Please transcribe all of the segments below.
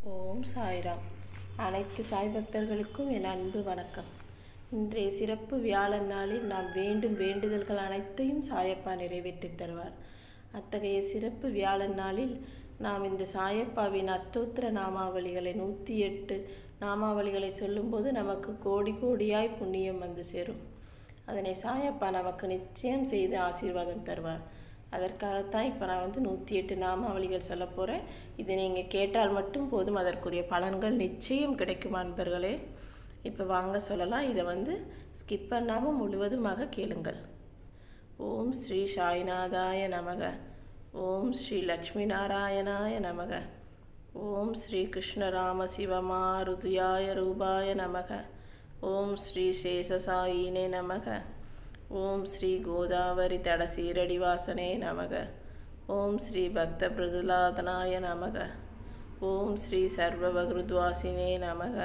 ஓம் சாய்ராம் அனைத்து சாய் பக்தர்களுக்கும் என் அன்பு வணக்கம் இன்றைய சிறப்பு வியாழன் நாளில் நாம் வேண்டும் வேண்டுதல்கள் அனைத்தையும் சாயப்பா நிறைவேற்றித் தருவார் அத்தகைய சிறப்பு வியாழன் நாளில் நாம் இந்த சாயப்பாவின் அஷ்டோத்திர நாமாவளிகளை நூற்றி எட்டு நாமாவளிகளை சொல்லும்போது நமக்கு கோடி கோடியாய் புண்ணியம் வந்து சேரும் அதனை சாயப்பா நமக்கு நிச்சயம் செய்து ஆசீர்வாதம் தருவார் அதற்காகத்தான் இப்போ நான் வந்து நூற்றி எட்டு நாமாவளிகள் சொல்ல போகிறேன் இதை நீங்கள் கேட்டால் மட்டும் போதும் அதற்குரிய பலன்கள் நிச்சயம் கிடைக்கும் அன்பர்களே இப்போ வாங்க சொல்லலாம் இதை வந்து ஸ்கிப் பண்ணாமல் முழுவதுமாக கேளுங்கள் ஓம் ஸ்ரீ சாய்நாதாய நமக ஓம் ஸ்ரீ லக்ஷ்மி நாராயணாய நமக ஓம் ஸ்ரீ கிருஷ்ணராம சிவமாருதியாய ரூபாய நமக ஓம் ஸ்ரீ சேஷசாயினே நமக ஓம் ஸ்ரீ கோதாவரி தட சீரடிவாசனே நமக ஓம் ஸ்ரீ பக்த பிரகலாதனாய நமக ஓம் ஸ்ரீ சர்வபகுருத்வாசினே நமக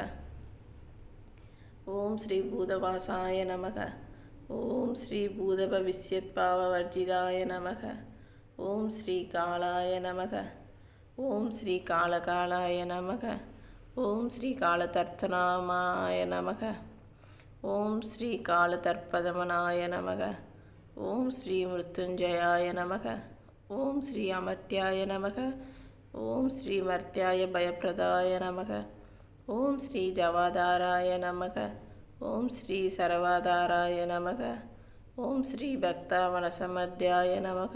ஓம் ஸ்ரீ பூதவாசாய நமக ஓம் ஸ்ரீ பூத பவிஷ்யத் பாவவர்ஜிதாய நமக ஓம் ஸ்ரீ காலாய நமக ஓம் ஸ்ரீ காலகாலாய நமக ஓம் ஸ்ரீ காலதர்த்தனாமாய நமக ஓம் ஸ்ரீ காலதர்ப்பதமனாய நமக ஓம் ஸ்ரீ மிருத்யுஞ்சயாய நமக ஓம் ஸ்ரீ அமர்த்தியாய நமக ஓம் ஸ்ரீ மர்த்தியாய பயப்பிரதாய நமக ஓம் ஸ்ரீ ஜவாதாராய நமக ஓம் ஸ்ரீ சரவாதாராய நமக ஓம் ஸ்ரீ பக்தாவனசமர்த்தியாய நமக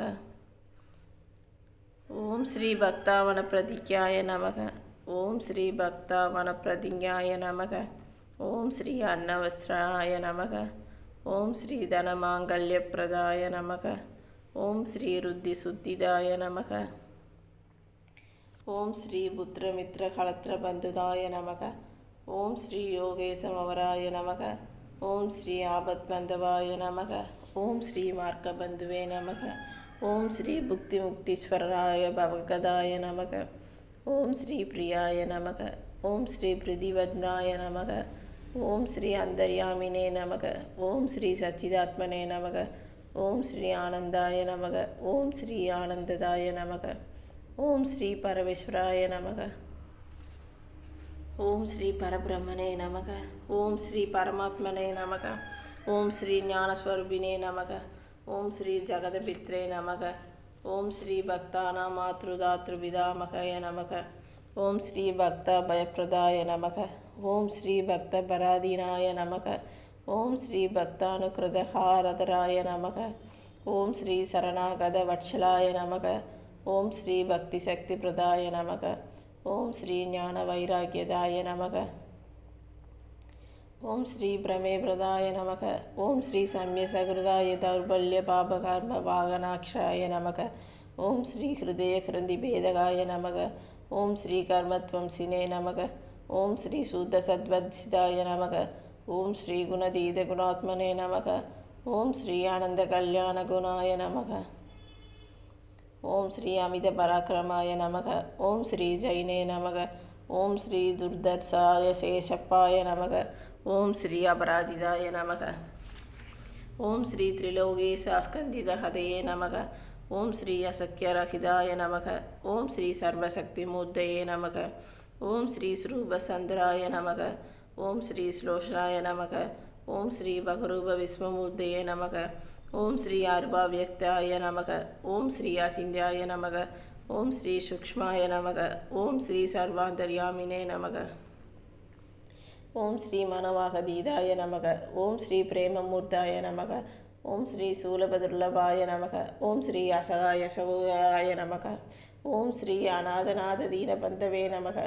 ஓம் ஸ்ரீ பக்தாவன பிரதிஜாய நமக ஓம் ஸ்ரீ பக்தாவன பிரதிஞாய நமக ஓம் ஸ்ரீ அன்னவஸ்திராய நமக ஓம் ஸ்ரீ தனமாங்கல்யப்பிரதாய நமக ஓம் ஸ்ரீ ருத்தி சுத்திதாய நமக ஓம் ஸ்ரீ புத்திரமித்ர கலத்திர பந்துதாய நமக ஓம் ஸ்ரீ யோகேசமவராய நமக ஓம் ஸ்ரீ ஆபத் பந்தவாய நமக ஓம் ஸ்ரீ மார்க்க பந்துவே நமக ஓம் ஸ்ரீ புக்தி முக்தீஸ்வரராய பவகதாய நமக ஓம் ஸ்ரீ பிரியாய நமக ஓம் ஸ்ரீ பிரிதிவத்னாய நமக ஓம் ஸ்ரீ அந்தர்யாமினே நமக ஓம் ஸ்ரீ சச்சிதாத்மனே நமக ஓம் ஸ்ரீ ஆனந்தாய நமக ஓம் ஸ்ரீ ஆனந்ததாய நமக ஓம் ஸ்ரீ பரமேஸ்வராய நமக ஓம் ஸ்ரீ பரபிரம்மனே நமக ஓம் ஸ்ரீ பரமாத்மனே நமக ஓம் ஸ்ரீ ஞானஸ்வரூபினே நமக ஓம் ஸ்ரீ ஜெகதபித்ரே நமக ஓம் ஸ்ரீ பக்தானா மாத்ருதாத்ருபிதாமகய நமக ஓம் ஸ்ரீ பக்த பயப்பிரதாய நமக ஓம் ஸ்ரீ பக்த பராதீனாய நமக ஓம் ஸ்ரீ பக்தானுகிருதஹாரதராய நமக ஓம் ஸ்ரீ சரணாகத வட்சலாய நமக ஓம் ஸ்ரீ பக்தி சக்தி பிரதாய நமக ஓம் ஸ்ரீ ஞான வைராக்கியதாய நமக ஓம் ஸ்ரீ பிரமே பிரதாய நமக ஓம் ஸ்ரீ சம்ய சகிருதாய தௌர்பல்ய பாபகர்ம வாகனாட்சாய நமக ஓம் ஸ்ரீ ஹிருதய கிருந்தி பேதகாய நமக ஓம் ஸ்ரீ கர்மத்வம் சினே நமக ஓம் ஸ்ரீ சூத்த சத்வத்சிதாய நமக ஓம் ஸ்ரீ குணதீத குணாத்மனே நமக ஓம் ஸ்ரீ ஆனந்த கல்யாண குணாய நமக ஓம் ஸ்ரீ அமித பராக்கிரமாய நமக ஓம் ஸ்ரீ ஜெயினே நமக ஓம் ஸ்ரீ துர்தர்சாய சேஷப்பாய நமக ஓம் ஸ்ரீ அபராஜிதாய நமக ஓம் ஸ்ரீ திரிலோகேசாஸ்கந்தித ஹதையே நமக ஓம் ஸ்ரீ அசக்கியரகிதாய நமக ஓம் ஸ்ரீ சர்வசக்தி மூர்த்தயே நமக ஓம் ஸ்ரீ ஸ்ரூபசந்திராய நமக ஓம் ஸ்ரீ ஸ்லோஷனாய நமக ஓம் ஸ்ரீ பகரூப விஸ்வமூர்த்தயே நமக ஓம் ஸ்ரீ ஆர்பாவியக்தாய நமக ஓம் ஸ்ரீ அசிந்தியாய நமக ஓம் ஸ்ரீ சூக்ஷ்மாய நமக ஓம் ஸ்ரீ சர்வாந்தர்யாமினே நமக ஓம் ஸ்ரீ மனவாகதீதாய நமக ஓம் ஸ்ரீ பிரேமமூர்த்தாய நமக ஓம் ஸ்ரீ சூலபதுர்லபாய நமக ஓம் ஸ்ரீ அசகாய சகோகாய நமக ஓம் ஸ்ரீ அநாதநாத தீனபந்தவே நமக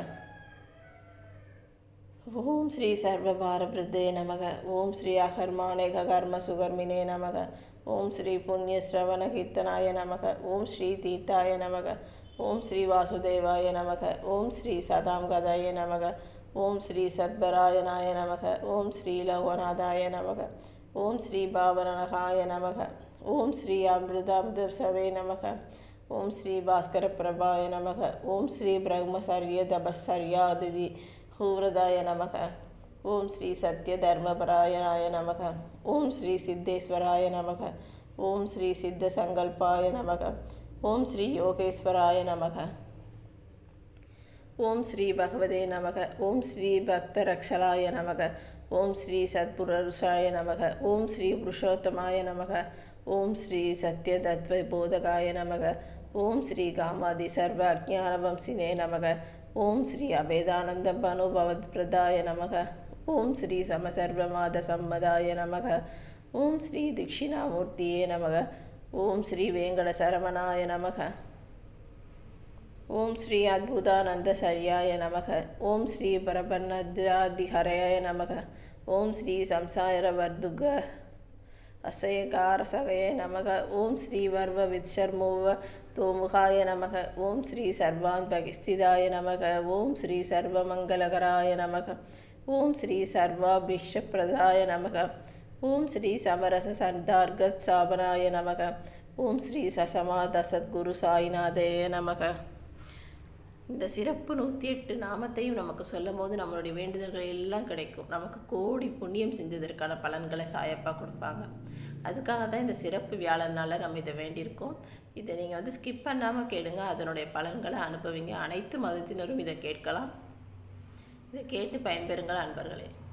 ஓம் ஸ்ரீ சர்வபாரபிருத்தே நமக ஓம் ஸ்ரீ அகர்மானேக கர்ம சுகர்மினே நமக ஓம் ஸ்ரீ புண்ணிய ஸ்ரவண கீர்த்தனாய நமக ஓம் ஸ்ரீ தீர்த்தாய நமக ஓம் ஸ்ரீ வாசுதேவாய நமக ஓம் ஸ்ரீ சதாம் கதாய நமக ஓம் ஸ்ரீ சத்பராயனாய நமக ஓம் ஸ்ரீ லவநாதாய நமக ஓம் ஸ்ரீ பாவனகாய நமக ஓம் ஸ்ரீ அமிர்தாமிர்தசவே நமக ஓம் ஸ்ரீ பாஸ்கர பிரபாய நமக ஓம் ஸ்ரீ பிரம்மசரிய தபசர்யாதிதி ஹூவ்ரதாய நமக ஓம் ஸ்ரீ சத்ய தர்மபராயணாய நமக ஓம் ஸ்ரீ சித்தேஸ்வராய நமக ஓம் ஸ்ரீ சித்த சங்கல்பாய நமக ஓம் ஸ்ரீ யோகேஸ்வராய நமக ஓம் ஸ்ரீ பகவதே நமக ஓம் ஸ்ரீ பக்த ரக்ஷலாய நமக ஓம் ஸ்ரீ சத்புருஷாய நமக ஓம் ஸ்ரீ புருஷோத்தமாய நமக ஓம் ஸ்ரீ சத்ய தத்வ போதகாய நமக ஓம் ஸ்ரீ காமாதி சர்வ அஜான வம்சினே நமக ஓம் ஸ்ரீ அபேதானந்த பனுபவத் பிரதாய நமக ஓம் ஸ்ரீ சமசர்வமாத சம்மதாய நமக ஓம் ஸ்ரீ தட்சிணாமூர்த்தியே நமக ஓம் ஸ்ரீ வேங்கட சரவணாய நமக ஓம் ஸ்ரீ அத்புதானந்த சர்யாய நமக ஓம் ஸ்ரீ பரபன்னத்ராதிஹரயாய நமக ஓம் ஸ்ரீ சம்சார வர்துக அசயகாரசகய நமக ஓம் ஸ்ரீ வர்வ வித்ஷர்மோவ தோமுகாய நமக ஓம் ஸ்ரீ சர்வான் பகிஸ்திதாய நமக ஓம் ஸ்ரீ சர்வமங்கலகராய நமக ஓம் ஸ்ரீ சர்வாபிஷப்பிரதாய நமக ஓம் ஸ்ரீ சமரச சந்தார்கத் சாபனாய நமக ஓம் ஸ்ரீ சசமாத சத்குரு சாய்நாதேய நமக இந்த சிறப்பு நூற்றி எட்டு நாமத்தையும் நமக்கு சொல்லும் போது நம்மளுடைய வேண்டுதல்கள் எல்லாம் கிடைக்கும் நமக்கு கோடி புண்ணியம் செஞ்சதற்கான பலன்களை சாயப்பா கொடுப்பாங்க அதுக்காக தான் இந்த சிறப்பு வியாழனால் நம்ம இதை வேண்டியிருக்கோம் இதை நீங்கள் வந்து ஸ்கிப் பண்ணாமல் கேளுங்க அதனுடைய பலன்களை அனுப்புவீங்க அனைத்து மதத்தினரும் இதை கேட்கலாம் இதை கேட்டு பயன்பெறுங்கள் அன்பர்களே